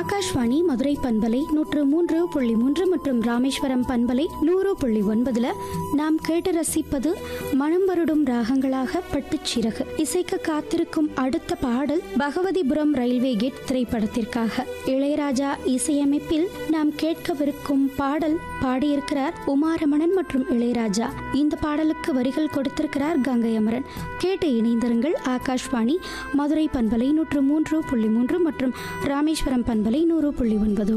ஆகாஷ்வாணி மதுரை பண்பலை நூற்று மூன்று புள்ளி மூன்று மற்றும் ராமேஸ்வரம் பண்பலை நூறு புள்ளி ஒன்பதுல நாம் கேட்டு ரசிப்பது மனம் வருடும் ராகங்களாக பட்டுச்சிறகு இசைக்க காத்திருக்கும் அடுத்த பாடல் பகவதிபுரம் ரயில்வே கேட் திரைப்படத்திற்காக இளையராஜா இசையமைப்பில் நாம் கேட்கவிருக்கும் பாடல் பாடியிருக்கிறார் உமாரமணன் மற்றும் இளையராஜா இந்த பாடலுக்கு வரிகள் கொடுத்திருக்கிறார் கங்கை அமரன் கேட்டு இணைந்திருங்கள் ஆகாஷ்வாணி மதுரை பண்பலை நூற்று மூன்று புள்ளி மூன்று மற்றும் ராமேஸ்வரம் பண்பலை நூறு புள்ளி ஒன்பது